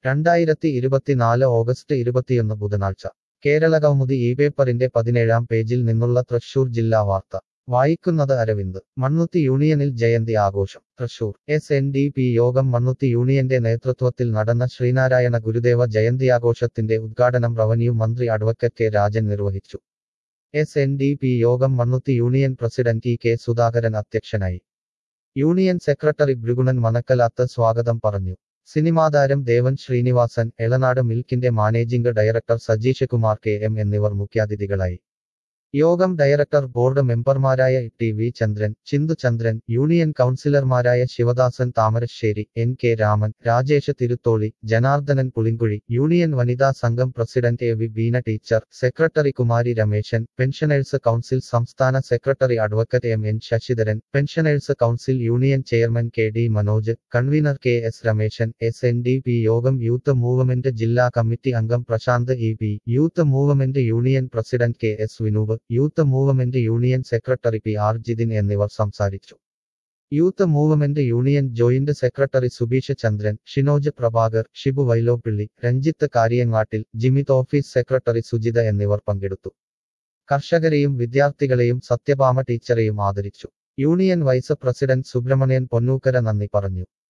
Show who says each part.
Speaker 1: രണ്ടായിരത്തി ഇരുപത്തിനാല് ഓഗസ്റ്റ് ഇരുപത്തിയൊന്ന് ബുധനാഴ്ച കേരള കൗമുദി ഈ പേപ്പറിന്റെ പതിനേഴാം പേജിൽ നിന്നുള്ള തൃശൂർ ജില്ലാ വാർത്ത വായിക്കുന്നത് അരവിന്ദ് മണ്ണുത്തി യൂണിയനിൽ ജയന്തി ആഘോഷം Thrissur S N D P Yogam Mannuthy യൂണിയന്റെ നേതൃത്വത്തിൽ നടന്ന ശ്രീനാരായണ ഗുരുദേവ ജയന്തിയാഘോഷത്തിന്റെ ഉദ്ഘാടനം റവന്യൂ മന്ത്രി അഡ്വക്കറ്റ് കെ രാജൻ നിർവഹിച്ചു S N D P Yogam Mannuthy union president E K Sudhakaran അധ്യക്ഷനായി യൂണിയൻ സെക്രട്ടറി ഭൃഗുണൻ മനക്കലാത്ത് സ്വാഗതം പറഞ്ഞു സിനിമാതാരം ദേവൻ ശ്രീനിവാസൻ എളനാട് മിൽക്കിന്റെ managing director Sajeesh Kumar K M എന്നിവർ മുഖ്യാതിഥികളായി യോഗം ഡയറക്ടർ ബോർഡ് മെമ്പർമാരായ T V Chandran Chinthu Chandran union കൗൺസിലർമാരായ Sivadasan Thamarassery N K Raman Rajesh Thirutholi Janardhanan Pulinkuzhi union വനിതാ സംഘം president A V Beena teacher secretary Kumari Rameshan pensioners council സംസ്ഥാന secretary advocate M N Sasidharan pensioners council union chairman K D Manoj convener K S Rameshan S N D P Yogam youth movement ജില്ലാ committee അംഗം Prasanth E P youth movement union president K S Vinoop youth movement union secretary P R Jithin എന്നിവർ സംസാരിച്ചു youth movement union joint secretary Subeesh Chandran Shinoj Prabhakar Shibu Vyloppilly Ranjith കാര്യങ്ങാട്ടിൽ Jimith office secretary Sujitha എന്നിവർ പങ്കെടുത്തു കർഷകരെയും വിദ്യാർത്ഥികളെയും സത്യഭാമ ടീച്ചറെയും ആദരിച്ചു union vice president Subramanian Ponnookkara നന്ദി പറഞ്ഞു